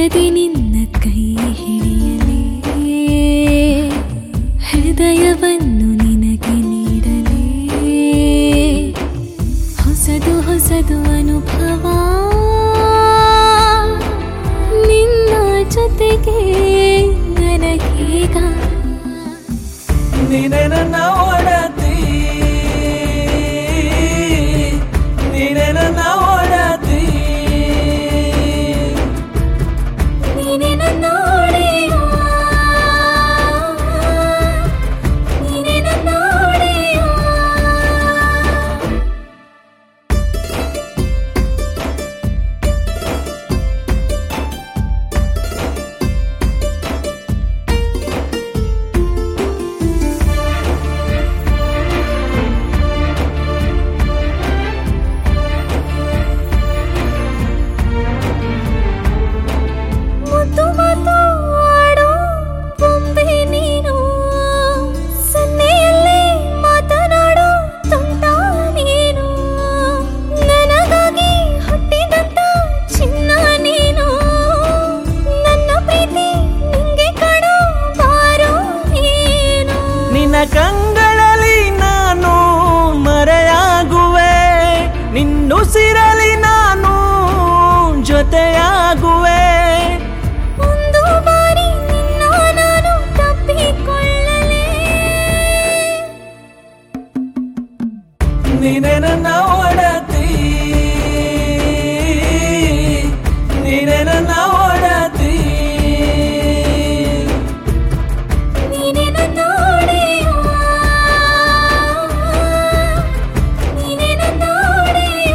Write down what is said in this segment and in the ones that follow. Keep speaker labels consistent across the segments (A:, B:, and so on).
A: ಬಿಡದೆ ನಿನ್ನ ಕೈ ಹಿಡಿಯಲೇ ಹೃದಯವನ್ನು ನಿನಗೆ ನೀಡಲೇ ಹೊಸದು ಹೊಸದು ಅನುಭವ ನಿನ್ನ ಜೊತೆಗೆ ನನಗೀಗ
B: ನೀನೆ ನನ್ನ ಒಡತಿ ನೀನೆ ನನ್ನ ಒಡತಿ
A: ನೀನೇ ನನ್ನ ಒಡೆಯ ನೀನೇ ನನ್ನ ಒಡೆಯ ಮುದ್ದು ಮಾತು ಆಡೋ ಬೊಂಬೆ ನೀನು ಸನ್ನೆಯಲ್ಲೇ ಮಾತನಾಡೋ ತುಂಟ ನೀನು ನನಗಾಗಿ ಹುಟ್ಟಿದಂತ ಚಿನ್ನ ನೀನು ನನ್ನ ಪ್ರೀತಿ ನಿಂಗೆ ಕಾಣೋ ಬಾರೋ ನೀನು
B: ನಿನ್ನ ಕಂಗಳಲ್ಲಿ ನಾನು ಮರೆಯಾಗುವೆ ನಿನ್ನುಸಿರಲಿ ನಾನು ಜೊತೆಯಾಗುವೆ
A: ಒಂದು ಬಾರಿ ನಿನ್ನ ನಾನು ತಪ್ಪಿಕೊಳ್ಳಲೇ
B: ನೀನೆ ನನ್ನ ಒಡತಿ ನೀನೆ ನನ್ನ ಒಡತಿ
A: ನೀನೇ ನನ್ನ ಒಡೆಯ ನೀನೇ ನನ್ನ ಒಡೆಯ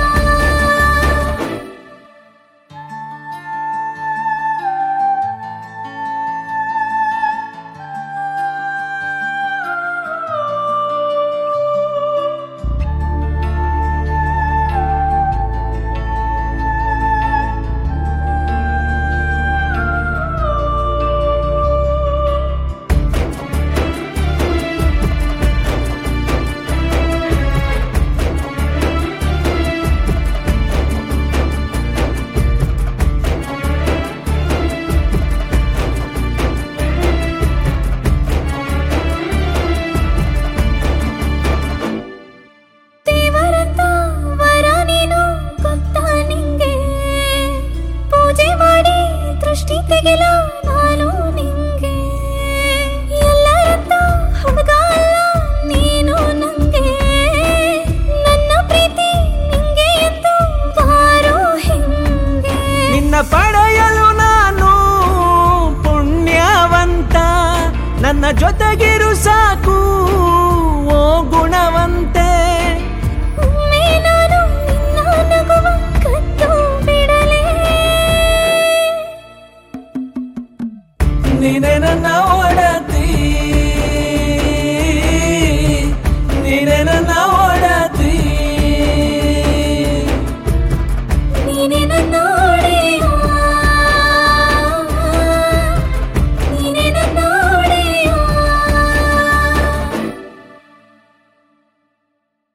A: ದೇವರಂತ ವರ ನೀನು ಗೊತ್ತಾ ನಿಂಗೆ ಪೂಜೆ ಮಾಡಿ ದೃಷ್ಟಿ ತೆಗೆಲ ನಾನು ನಿಂಗೆ ಎಲ್ಲರಂತ ಹುಡುಗ ಅಲ್ಲ ನೀನು ನಂಗೆ ನನ್ನ ಪ್ರೀತಿ ನಿಂಗೆ ಎಂದು ಬಾರೋ ಹಿಂಗೆ
B: ನಿನ್ನ ಪಡೆಯಲು ನಾನು ಪುಣ್ಯವಂತ ನನ್ನ ಜೊತೆಗಿರು ಸಾಕು ಓ ಗುಣವಂತೆ
A: ಒಮ್ಮೆ ನಾನು ನಿನ್ನ ನಗುವ ಕದ್ದು ಬಿಡಲೇ
B: ನೀನೆ ನನ್ನ